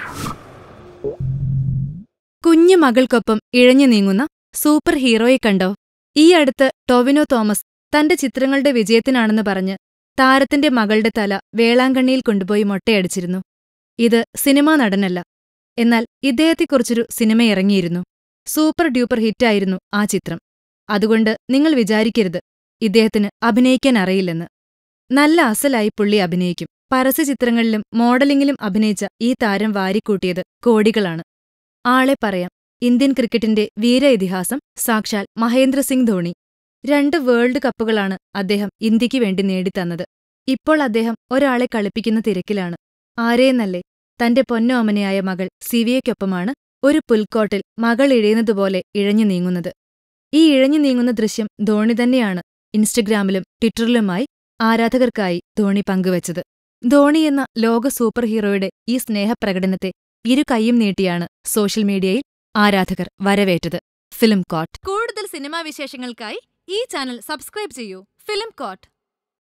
കുഞ്ഞു മകൾക്കൊപ്പം ഇഴഞ്ഞു നീങ്ങുന്ന സൂപ്പർ ഹീറോയെ കണ്ടോ ഈ അടുത്ത് ടൊവിനോ തോമസ് തന്റെ ചിത്രങ്ങളുടെ വിജയത്തിനാണെന്ന് പറഞ്ഞ് താരത്തിന്റെ മകളുടെ തല വേളാങ്കണ്ണിയിൽ കൊണ്ടുപോയി മൊട്ടയടിച്ചിരുന്നു ഇത് സിനിമാ നടനല്ല എന്നാൽ ഇദ്ദേഹത്തെക്കുറിച്ചൊരു സിനിമ ഇറങ്ങിയിരുന്നു സൂപ്പർ ഡ്യൂപ്പർ ഹിറ്റായിരുന്നു ആ ചിത്രം അതുകൊണ്ട് നിങ്ങൾ വിചാരിക്കരുത് ഇദ്ദേഹത്തിന് അഭിനയിക്കാൻ അറിയില്ലെന്ന് നല്ല അസലായി പുള്ളി അഭിനയിക്കും പരസ്യചിത്രങ്ങളിലും മോഡലിംഗിലും അഭിനയിച്ച ഈ താരം വാരിക്കൂട്ടിയത് കോടികളാണ് ആളെ പറയാം ഇന്ത്യൻ ക്രിക്കറ്റിന്റെ വീര ഇതിഹാസം സാക്ഷാൽ മഹേന്ദ്രസിംഗ് ധോണി രണ്ട് വേൾഡ് കപ്പുകളാണ് അദ്ദേഹം ഇന്ത്യയ്ക്ക് വേണ്ടി നേടിത്തന്നത് ഇപ്പോൾ അദ്ദേഹം ഒരാളെ കളിപ്പിക്കുന്ന തിരക്കിലാണ് ആരേന്നല്ലേ തന്റെ പൊന്നോമനയായ മകൾ സിവിയയ്ക്കൊപ്പമാണ് ഒരു പുൽക്കോട്ടിൽ മകൾ ഇഴയുന്നതുപോലെ ഇഴഞ്ഞു നീങ്ങുന്നത് ഈ ഇഴഞ്ഞു നീങ്ങുന്ന ദൃശ്യം ധോണി തന്നെയാണ് ഇൻസ്റ്റഗ്രാമിലും ട്വിറ്ററിലുമായി ആരാധകർക്കായി ധോണി പങ്കുവച്ചത് ധോണി എന്ന ലോക സൂപ്പർ ഹീറോയുടെ ഈ സ്നേഹപ്രകടനത്തെ ഇരു കൈയും നീട്ടിയാണ് സോഷ്യൽ മീഡിയയിൽ ആരാധകർ വരവേറ്റത് ഫിലിം കോട്ട് കൂടുതൽ സിനിമാ വിശേഷങ്ങൾക്കായി ഈ ചാനൽ സബ്സ്ക്രൈബ് ചെയ്യൂ ഫിലിം കോട്ട്